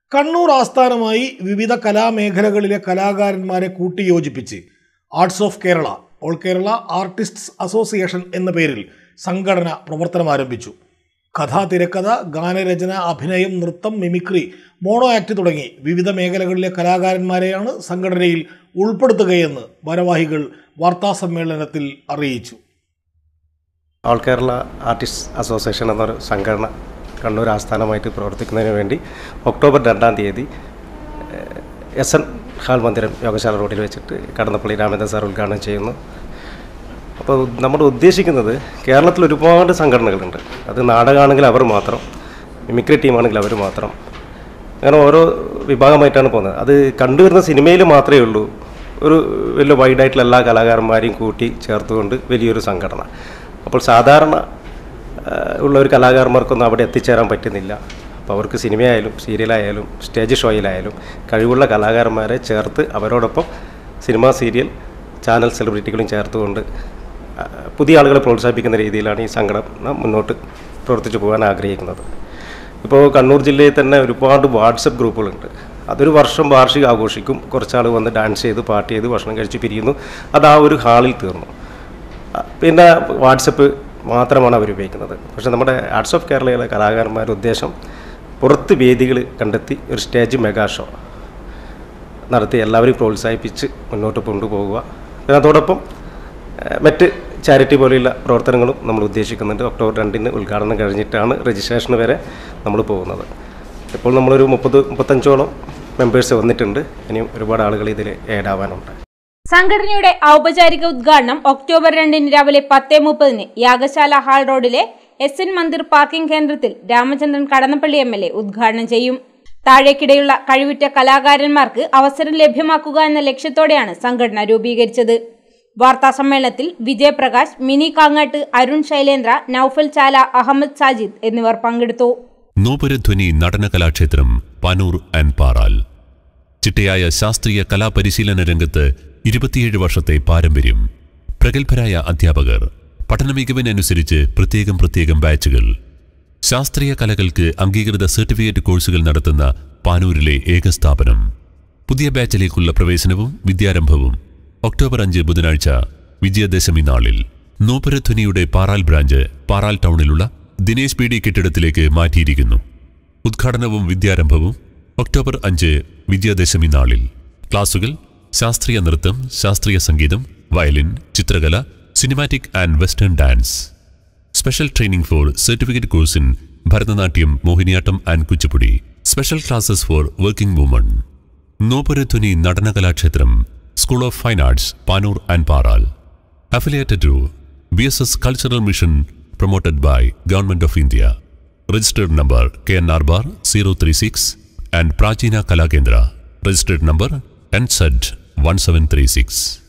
കണ്ണൂർ ആസ്ഥാനമായി വിവിധ കലാമേഖലകളിലെ കലാകാരന്മാരെ കൂട്ടിയോജിപ്പിച്ച് arts of Kerala all Kerala artists association എന്ന പേരിൽ സംഘടന പ്രവർത്തനം ആരംഭിച്ചു കഥ തിരക്കഥ ഗാനരചന അഭിനയം നൃത്തം മിമിക്രി മോണോ ആക്ട് തുടങ്ങി വിവിധ മേഖലകളിലെ കലാകാരന്മാരെയാണ് സംഘടനയിൽ ഉൾപ്പെടുത്തുകയെന്ന് ഭാരവാഹികൾ വാർത്താസമ്മേളനത്തിൽ അറിയിച്ചു ഓൾ കേരള ആർട്ടിസ്റ്റ് അസോസിയേഷൻ എന്നൊരു സംഘടന കണ്ണൂർ ആസ്ഥാനമായിട്ട് പ്രവർത്തിക്കുന്നതിന് വേണ്ടി ഒക്ടോബർ രണ്ടാം തീയതി ഏഹ്, എസ് എൻ ഹാൾ മന്ദിരം യോഗശാല റോഡിൽ വെച്ചിട്ട് കടന്നപ്പള്ളി രാമേന്ദ്രൻ സാർ ഉദ്ഘാടനം ചെയ്യുന്നു അപ്പോൾ നമ്മൾ ഉദ്ദേശിക്കുന്നത് കേരളത്തിൽ ഒരുപാട് സംഘടനകളുണ്ട് അത് നാടകമാണെങ്കിൽ അവർ മാത്രം മിമിക്രി ടീമാണെങ്കിൽ അവർ മാത്രം അങ്ങനെ ഓരോ വിഭാഗമായിട്ടാണ് പോകുന്നത് അത് കണ്ടുവരുന്ന സിനിമയിൽ മാത്രമേ ഉള്ളൂ ഒരു വലിയ വൈഡായിട്ടുള്ള എല്ലാ കലാകാരന്മാരെയും കൂട്ടി ചേർത്തുകൊണ്ട് വലിയൊരു സംഘടന അപ്പോൾ സാധാരണ ആ, ഉള്ള ഒരു കലാകാരന്മാർക്കൊന്നും അവിടെ എത്തിച്ചേരാൻ പറ്റുന്നില്ല അപ്പോൾ അവർക്ക് സിനിമയായാലും സീരിയലായാലും സ്റ്റേജ് ഷോയിലായാലും കഴിവുള്ള കലാകാരന്മാരെ ചേർത്ത് അവരോടൊപ്പം സിനിമ സീരിയൽ ചാനൽ സെലിബ്രിറ്റികളും ചേർത്തുകൊണ്ട് ആ, പുതിയ ആളുകളെ പ്രോത്സാഹിപ്പിക്കുന്ന രീതിയിലാണ് ഈ സംഘടന മുന്നോട്ട് പ്രവർത്തിച്ചു പോകാൻ ആഗ്രഹിക്കുന്നത് ഇപ്പോൾ കണ്ണൂർ ജില്ലയിൽ തന്നെ ഒരുപാട് വാട്സപ്പ് ഗ്രൂപ്പുകളുണ്ട് അതൊരു വർഷം വാർഷികം ആഘോഷിക്കും കുറച്ചാൾ വന്ന് ഡാൻസ് ചെയ്ത് പാട്ട് ചെയ്ത് ഭക്ഷണം കഴിച്ച് പിരിയുന്നു അത് ആ ഒരു ഹാളിൽ തീർന്നു ആ, പിന്നെ വാട്സപ്പ് മാത്രമാണ് അവർ ഉപയോഗിക്കുന്നത് പക്ഷേ നമ്മുടെ ആർട്സ് ഓഫ് കേരളയിലെ കലാകാരന്മാരുടെ ഉദ്ദേശം പുറത്ത് വേദികൾ കണ്ടെത്തി ഒരു സ്റ്റേജ് മെഗാ ഷോ നടത്തി എല്ലാവരെയും പ്രോത്സാഹിപ്പിച്ച് മുന്നോട്ട് കൊണ്ടുപോകുക പിന്നെ അതോടൊപ്പം ഏഹ്, മറ്റ് ചാരിറ്റി പോലെയുള്ള പ്രവർത്തനങ്ങളും നമ്മൾ ഉദ്ദേശിക്കുന്നുണ്ട് ഒക്ടോബർ രണ്ടിന് ഉദ്ഘാടനം കഴിഞ്ഞിട്ടാണ് രജിസ്ട്രേഷൻ വരെ നമ്മൾ പോകുന്നത് ഇപ്പോൾ നമ്മളൊരു മുപ്പത് മുപ്പത്തഞ്ചോളം മെമ്പേഴ്സ് വന്നിട്ടുണ്ട് ഇനിയും ഒരുപാട് ആളുകൾ ഇതിൽ ആഡ് ആവാനുണ്ട് സംഘടനയുടെ ഔപചാരിക ഉദ്ഘാടനം ഒക്ടോബർ രണ്ടിന് രാവിലെ പത്തേ മുപ്പതിന് യാഗശാല ഹാൾ റോഡിലെ എസ് എൻ മന്ദിർ പാർക്കിംഗ് കേന്ദ്രത്തിൽ Ramachandran Kadannappally M L A ഉദ്ഘാടനം ചെയ്യും താഴേക്കിടെയുള്ള കഴിവുറ്റ കലാകാരന്മാർക്ക് അവസരം ലഭ്യമാക്കുക എന്ന ലക്ഷ്യത്തോടെയാണ് സംഘടന രൂപീകരിച്ചത് വാർത്താ സമ്മേളനത്തിൽ വിജയപ്രകാശ് മിനി കാങ്ങാട്ട് അരുൺ ശൈലേന്ദ്ര നൌഫൽ ചാല അഹമ്മദ് സാജിദ് എന്നിവർ പങ്കെടുത്തു നോപരധ്വനി നടന കലാക്ഷേത്രം പാനൂർ ആൻഡ് പാറാൽ ചിട്ടയായ ശാസ്ത്രീയ കലാപരിശീലന രംഗത്ത് ഇരുപത്തിയേഴ് വർഷത്തെ പാരമ്പര്യം പ്രഗത്ഭരായ അധ്യാപകർ പഠന മികവിനനുസരിച്ച് പ്രത്യേകം പ്രത്യേകം ബാച്ചുകൾ ശാസ്ത്രീയ കലകൾക്ക് അംഗീകൃത സർട്ടിഫിക്കറ്റ് കോഴ്സുകൾ നടത്തുന്ന പാനൂരിലെ ഏക സ്ഥാപനം പുതിയ ബാച്ചിലേക്കുള്ള പ്രവേശനവും വിദ്യാരംഭവും ഒക്ടോബർ അഞ്ച് ബുധനാഴ്ച വിജയദശമി നാളിൽ നോപരധ്വനിയുടെ പാറാൽ ബ്രാഞ്ച് പാറാൽ ടൗണിലുള്ള ദിനേശ് പി ഡി കെട്ടിടത്തിലേക്ക് മാറ്റിയിരിക്കുന്നു ഉദ്ഘാടനവും വിദ്യാരംഭവും ഒക്ടോബർ അഞ്ച് വിജയദശമി നാളിൽ ക്ലാസുകൾ ശാസ്ത്രീയ നൃത്തം ശാസ്ത്രീയ സംഗീതം വയലിൻ ചിത്രകല cinematic and western dance special training for certificate course in Bharatanatyam Mohiniyattam and Kuchipudi special classes for working woman Nupuradhwani Natanakalakshetram school of fine arts Panoor and Paral affiliated to BSS Cultural Mission promoted by Government of India. Registered number KNR bar 036 and Prachina Kalakendra. Registered number NSED 1736.